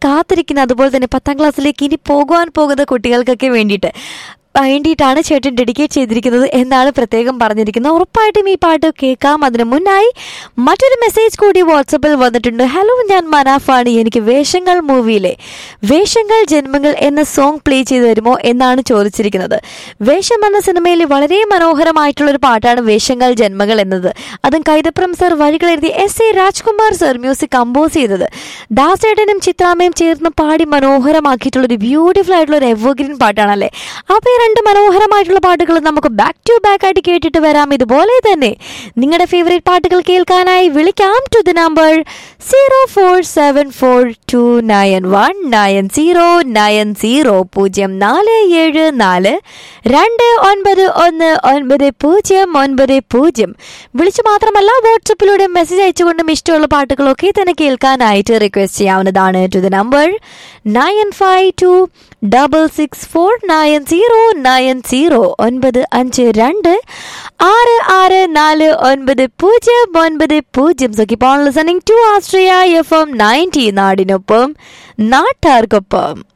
കാത്തിരിക്കുന്ന അതുപോലെ തന്നെ പത്താം ക്ലാസ്സിലേക്ക് ഇനി പോകുവാൻ പോകുന്ന കുട്ടികൾക്കൊക്കെ വേണ്ടിയിട്ട് വേണ്ടിയിട്ടാണ് ചേട്ടൻ ഡെഡിക്കേറ്റ് ചെയ്തിരിക്കുന്നത് എന്നാണ് പ്രത്യേകം പറഞ്ഞിരിക്കുന്നത് ഉറപ്പായിട്ടും ഈ പാട്ട് കേൾക്കാം അതിന് മുന്നായി മറ്റൊരു മെസ്സേജ് കൂടി വാട്സപ്പിൽ വന്നിട്ടുണ്ട് ഹലോ ഞാൻ മനാഫാണ് എനിക്ക് വേഷങ്ങൾ മൂവിയിലെ വേഷങ്ങൾ ജന്മങ്ങൾ എന്ന സോങ് പ്ലേ ചെയ്തു തരുമോ എന്നാണ് ചോദിച്ചിരിക്കുന്നത് വേഷം എന്ന സിനിമയിൽ വളരെ മനോഹരമായിട്ടുള്ള ഒരു പാട്ടാണ് വേഷങ്ങൾ ജന്മങ്ങൾ എന്നത് അതും കൈതപ്രം സർ വഴികൾ എഴുതി S A Rajkumar sir music compose ചെയ്തത് ദാസേട്ടനും ചിത്രാമ്മയും ചേർന്ന് പാടി മനോഹരമാക്കിയിട്ടുള്ള ഒരു ബ്യൂട്ടിഫുൾ ആയിട്ടുള്ള ഒരു എവർഗ്രീൻ പാട്ടാണല്ലേ അപ്പോൾ ഈ രണ്ട് മനോഹരമായിട്ടുള്ള പാട്ടുകൾ നമുക്ക് ബാക്ക് ടു ബാക്ക് ആയിട്ട് കേട്ടിട്ട് വരാം ഇതുപോലെ തന്നെ നിങ്ങളുടെ ഫേവറേറ്റ് പാട്ടുകൾ കേൾക്കാനായി വിളിക്കാം to the number zero four seven four two nine one nine zero nine zero പൂജ്യം നാല് ഏഴ് നാല് രണ്ട് ഒൻപത് ഒന്ന് ഒൻപത് പൂജ്യം ഒൻപത് പൂജ്യം വിളിച്ചു മാത്രമല്ല വാട്സപ്പിലൂടെ മെസ്സേജ് അയച്ചുകൊണ്ടും ഇഷ്ടമുള്ള പാട്ടുകളൊക്കെ തന്നെ കേൾക്കാനായിട്ട് റിക്വസ്റ്റ് ചെയ്യാവുന്നതാണ് to the number nine five two double six four nine zero nine zero ഒൻപത് അഞ്ച് രണ്ട് ആറ് ആറ് നാല് ഒൻപത് പൂജ്യം ഒൻപത് പൂജ്യം so keep on listening to Austria F M ninety നാടിനൊപ്പം നാട്ടാർക്കൊപ്പം